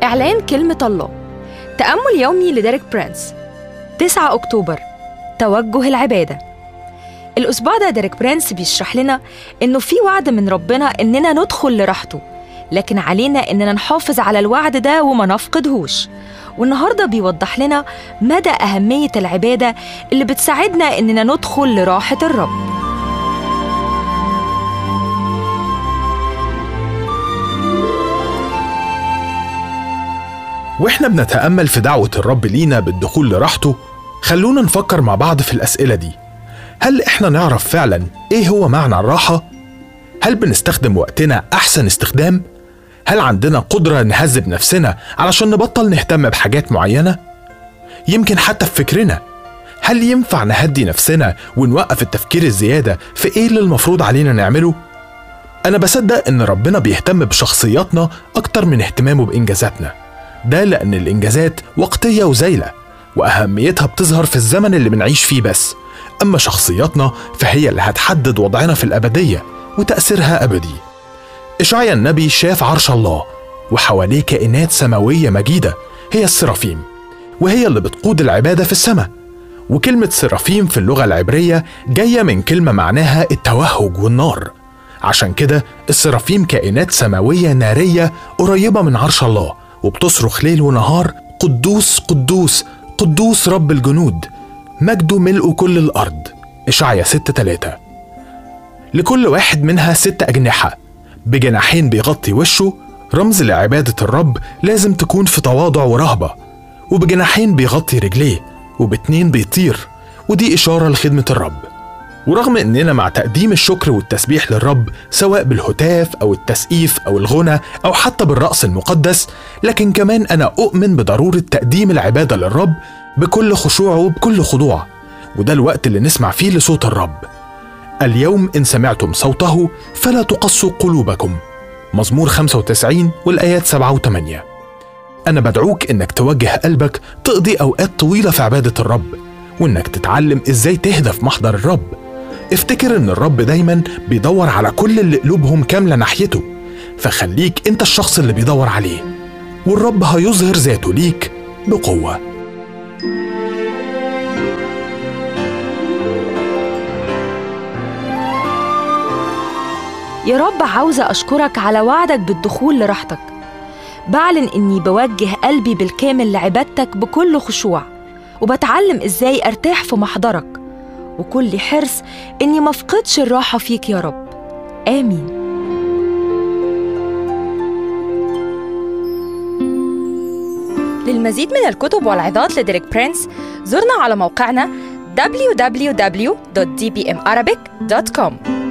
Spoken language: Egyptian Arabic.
إعلان كلمة الله تأمل يومي لديريك برانس 9 أكتوبر توجه العبادة الأسبوع ده ديريك برانس بيشرح لنا إنه في وعد من ربنا إننا ندخل لراحته لكن علينا إننا نحافظ على الوعد ده وما نفقدهوش والنهارده بيوضح لنا مدى أهمية العبادة اللي بتساعدنا إننا ندخل لراحة الرب واحنا بنتأمل في دعوة الرب لينا بالدخول لراحته خلونا نفكر مع بعض في الأسئلة دي هل احنا نعرف فعلا ايه هو معنى الراحة؟ هل بنستخدم وقتنا أحسن استخدام؟ هل عندنا قدرة نهذب نفسنا علشان نبطل نهتم بحاجات معينة؟ يمكن حتى في فكرنا هل ينفع نهدي نفسنا ونوقف التفكير الزيادة في ايه اللي المفروض علينا نعمله؟ أنا بصدق إن ربنا بيهتم بشخصياتنا أكتر من اهتمامه بإنجازاتنا ده لأن الإنجازات وقتية وزايلة وأهميتها بتظهر في الزمن اللي بنعيش فيه بس أما شخصياتنا فهي اللي هتحدد وضعنا في الأبدية وتأثيرها أبدي إشعيا النبي شاف عرش الله وحواليه كائنات سماوية مجيدة هي السرافيم وهي اللي بتقود العبادة في السماء وكلمة سرافيم في اللغة العبرية جاية من كلمة معناها التوهج والنار عشان كده السرافيم كائنات سماوية نارية قريبة من عرش الله وبتصرخ ليل ونهار قدوس قدوس قدوس رب الجنود مجده ملء كل الأرض إشعيا 6 3 لكل واحد منها ست أجنحة بجناحين بيغطي وشه رمز لعبادة الرب لازم تكون في تواضع ورهبة وبجناحين بيغطي رجليه وباتنين بيطير ودي إشارة لخدمة الرب ورغم اننا مع تقديم الشكر والتسبيح للرب سواء بالهتاف او التسقيف او الغنى او حتى بالرقص المقدس لكن كمان انا اؤمن بضروره تقديم العباده للرب بكل خشوع وبكل خضوع وده الوقت اللي نسمع فيه لصوت الرب اليوم ان سمعتم صوته فلا تقصوا قلوبكم مزمور 95 والايات 7 و8 انا بدعوك انك توجه قلبك تقضي اوقات طويله في عباده الرب وانك تتعلم ازاي تهدى في محضر الرب افتكر ان الرب دايما بيدور على كل اللي قلوبهم كاملة ناحيته فخليك انت الشخص اللي بيدور عليه والرب هيظهر ذاته ليك بقوة يا رب عاوزة أشكرك على وعدك بالدخول لراحتك بعلن إني بوجه قلبي بالكامل لعبادتك بكل خشوع وبتعلم إزاي أرتاح في محضرك وكل حرص إني مفقدش الراحة فيك يا رب آمين للمزيد من الكتب والعظات لديريك برينس زرنا على موقعنا www.dbmarabic.com